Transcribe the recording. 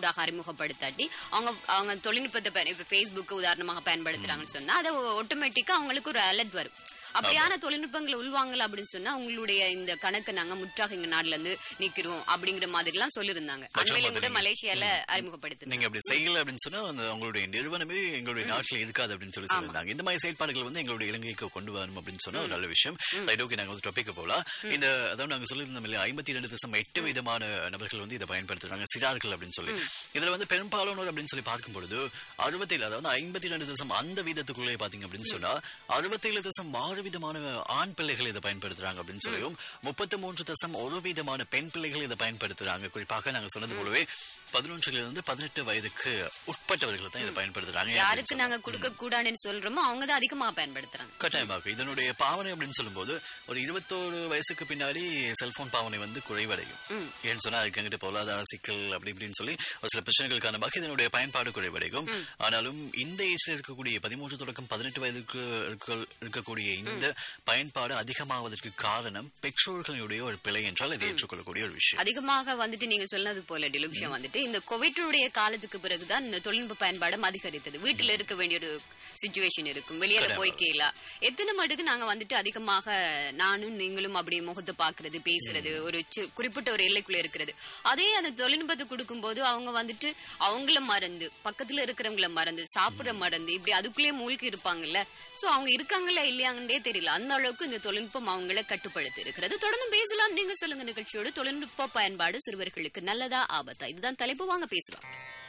ஊடாக அறிமுகப்படுத்தாட்டி அவங்க அவங்க தொழில்நுட்பத்தை பயன் இப்ப Facebook உதாரணமாக பயன்படுத்துறாங்கன்னு சொன்னா அது ஆட்டோமேட்டிக்கா அவங்களுக்கு ஒரு அலர்ட் வரும் அப்படியான தொழில்நுட்பங்களை உள்வாங்கல அப்படின்னு சொன்னா உங்களுடைய இந்த கணக்கை நாங்க முற்றாக எங்க நாட்டுல இருந்து நிக்கிறோம் அப்படிங்கிற மாதிரி எல்லாம் சொல்லிருந்தாங்க அண்மையில கூட மலேசியால அறிமுகப்படுத்தினாங்க நீங்க அப்படி செய்யல அப்படின்னு சொன்னா அந்த உங்களுடைய நிறுவனமே எங்களுடைய நாட்டுல இருக்காது அப்படின்னு சொல்லி சொல்லியிருந்தாங்க இந்த மாதிரி செயல்பாடுகள் வந்து எங்களுடைய இலங்கைக்கு கொண்டு வரணும் அப்படின்னு சொன்னா ஒரு நல்ல விஷயம் ரைட் ஓகே நாங்க வந்து டாபிக் போலாம் இந்த அதாவது நாங்க சொல்லியிருந்தோம் இல்லையா ஐம்பத்தி ரெண்டு தசம் எட்டு விதமான நபர்கள் வந்து இதை பயன்படுத்துறாங்க சிறார்கள் அப்படின்னு சொல்லி இதுல வந்து பெரும்பாலானோர் அப்படின்னு சொல்லி பார்க்கும் பொழுது அறுபத்தேழு அதாவது ஐம்பத்தி ரெண்டு தசம் அந்த வீதத்துக்குள்ளே பாத்தீங்க அப்படின்னு சொன்னா அறுபத்தேழு தசம் ஆறு விதமான ஆண் பிள்ளைகள் இதை பயன்படுத்துறாங்க அப்படின்னு சொல்லியும் முப்பத்தி மூன்று தசம் ஒரு விதமான பெண் பிள்ளைகள் இதை பயன்படுத்துறாங்க குறிப்பாக நாங்க சொன்னது போலவே பதினொன்றுல இருந்து பதினெட்டு வயதுக்கு உட்பட்டவர்கள் தான் இதை பயன்படுத்துறாங்க ஏன் அப்படின்னு யாருக்கு நாங்க கொடுக்க கூடாதுன்னு சொல்றோமோ அவங்க தான் அதிகமா பயன்படுத்துறாங்க கட்டாயமாக இதனுடைய பாவனை அப்படின்னு சொல்லும்போது ஒரு இருபத்தோரு வயசுக்கு பின்னாடி செல்போன் பாவனை வந்து குறைவடையும் ஏன்னு சொன்னா அதுக்கு எங்கிட்ட பொருளாதார சிக்கல் அப்படி இப்படின்னு சொல்லி ஒரு சில பிரச்சனைகள் காரணமாக இதனுடைய பயன்பாடு குறைவடையும் ஆனாலும் இந்த ஏஜ்ல இருக்கக்கூடிய பதிமூன்று தொடக்கம் பதினெட்டு வயதுக்கு இருக்க- இருக்கக்கூடிய இந்த பயன்பாடு அதிகமாவதற்கு காரணம் பெற்றோர்களுடைய ஒரு பிழை என்றால் இதை ஏற்றுக்கொள்ளக்கூடிய ஒரு விஷயம் அதிகமாக வந்துட்டு நீங்க சொன்னது போல டிலுக்ஷன் வந்துட்டு இந்த கோவிட்டுடைய காலத்துக்கு பிறகுதான் இந்த தொழில்நுட்ப பயன்பாடும் அதிகரித்தது வீட்டுல இருக்க வேண்டிய ஒரு சுச்சுவேஷன் இருக்கும் வெளியில போய் கேளா எத்தனை மட்டுக்கு நாங்க வந்துட்டு அதிகமாக நானும் நீங்களும் அப்படி முகத்தை பாக்குறது பேசுறது ஒரு சி- குறிப்பிட்ட ஒரு எல்லைக்குள்ள இருக்கிறது அதே அந்த தொழில்நுட்பத்தை கொடுக்கும்போது அவங்க வந்துட்டு அவங்கள மறந்து பக்கத்துல இருக்கிறவங்கள மறந்து சாப்பிடுற மறந்து இப்படி அதுக்குள்ளேயே மூழ்கி இருப்பாங்கல்ல சோ அவங்க இருக்காங்களா இல்லையாங்கன்னே தெரியல அந்த அளவுக்கு இந்த தொழில்நுட்பம் அவங்கள கட்டுப்படுத்தி இருக்கிறது தொடர்ந்து பேசலாம் நீங்க சொல்லுங்க நிகழ்ச்சியோடு தொழில்நுட்ப பயன்பாடு சிறுவர்களுக்கு நல்லதா ஆபத்தா இதுதான் தலைப்பு வாங்க பேசலாம்